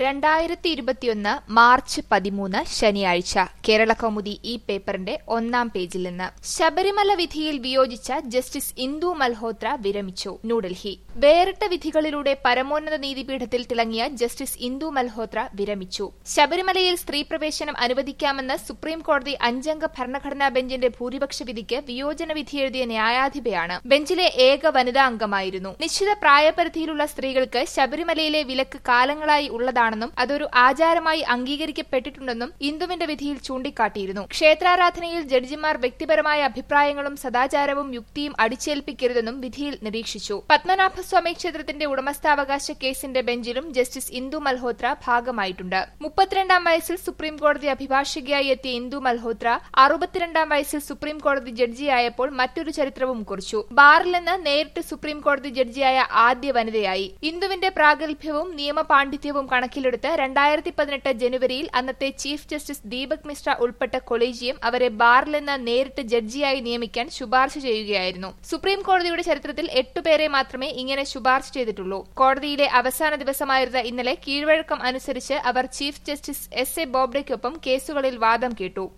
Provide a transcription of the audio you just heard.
രണ്ടായിരത്തി ഇരുപത്തിയൊന്ന് മാർച്ച് പതിമൂന്ന് ശനിയാഴ്ച കേരള കൗമുദി ഈ പേപ്പറിന്റെ ഒന്നാം പേജിൽ നിന്ന് ശബരിമല വിധിയിൽ വിയോജിച്ച ജസ്റ്റിസ് ഇന്ദു മൽഹോത്ര വിരമിച്ചു ന്യൂഡൽഹി വേറിട്ട വിധികളിലൂടെ പരമോന്നത നീതിപീഠത്തിൽ തിളങ്ങിയ ജസ്റ്റിസ് ഇന്ദു മൽഹോത്ര വിരമിച്ചു ശബരിമലയിൽ സ്ത്രീ പ്രവേശനം അനുവദിക്കാമെന്ന് സുപ്രീം കോടതി അഞ്ചംഗ ഭരണഘടനാ ബെഞ്ചിന്റെ ഭൂരിപക്ഷ വിധിക്ക് വിയോജന വിധി എഴുതിയ ന്യായാധിപയാണ് ബെഞ്ചിലെ ഏക വനിതാ അംഗമായിരുന്നു നിശ്ചിത പ്രായപരിധിയിലുള്ള സ്ത്രീകൾക്ക് ശബരിമലയിലെ വിലക്ക് കാലങ്ങളായി ഉള്ളതാണെന്നും അതൊരു ആചാരമായി അംഗീകരിക്കപ്പെട്ടിട്ടുണ്ടെന്നും ഇന്ദുവിന്റെ വിധിയിൽ ചൂണ്ടിക്കാട്ടിയിരുന്നു ക്ഷേത്രാരാധനയിൽ ജഡ്ജിമാർ വ്യക്തിപരമായ അഭിപ്രായങ്ങളും സദാചാരവും യുക്തിയും അടിച്ചേൽപ്പിക്കരുതെന്നും വിധിയിൽ നിരീക്ഷിച്ചു പത്മനാഭസ്വാമി ക്ഷേത്രത്തിന്റെ ഉടമസ്ഥാവകാശ കേസിന്റെ ബെഞ്ചിലും ജസ്റ്റിസ് ഇന്ദു മൽഹോത്ര ഭാഗമായിട്ടുണ്ട് മുപ്പത്തിരണ്ടാം വയസ്സിൽ സുപ്രീം കോടതി അഭിഭാഷകയായി എത്തിയ ഇന്ദു മൽഹോത്ര അറുപത്തിരണ്ടാം വയസ്സിൽ സുപ്രീം കോടതി ജഡ്ജിയായപ്പോൾ മറ്റൊരു ചരിത്രവും കുറിച്ചു ബാറിൽ നിന്ന് നേരിട്ട് സുപ്രീം കോടതി ജഡ്ജിയായ ആദ്യ വനിതയായി ഇന്ദുവിന്റെ പ്രാഗൽഭ്യവും നിയമപാണ്ഡിത്യവും കണക്കിലെടുത്ത് രണ്ടായിരത്തി പതിനെട്ട് ജനുവരിയിൽ അന്നത്തെ ചീഫ് ജസ്റ്റിസ് ദീപക് മിശ്ര ഉൾപ്പെട്ട കൊളീജിയം അവരെ ബാറിൽ നിന്ന് നേരിട്ട് ജഡ്ജിയായി നിയമിക്കാൻ ശുപാർശ ചെയ്യുകയായിരുന്നു സുപ്രീം കോടതിയുടെ ചരിത്രത്തിൽ എട്ടുപേരെ മാത്രമേ ഇങ്ങനെ ശുപാർശ ചെയ്തിട്ടുള്ളൂ കോടതിയിലെ അവസാന ദിവസമായിരുന്ന ഇന്നലെ കീഴ്വഴക്കം അനുസരിച്ച് അവർ ചീഫ് ജസ്റ്റിസ് എസ് എ ബോബ്ഡയ്ക്കൊപ്പം കേസുകളിൽ വാദം കേട്ടു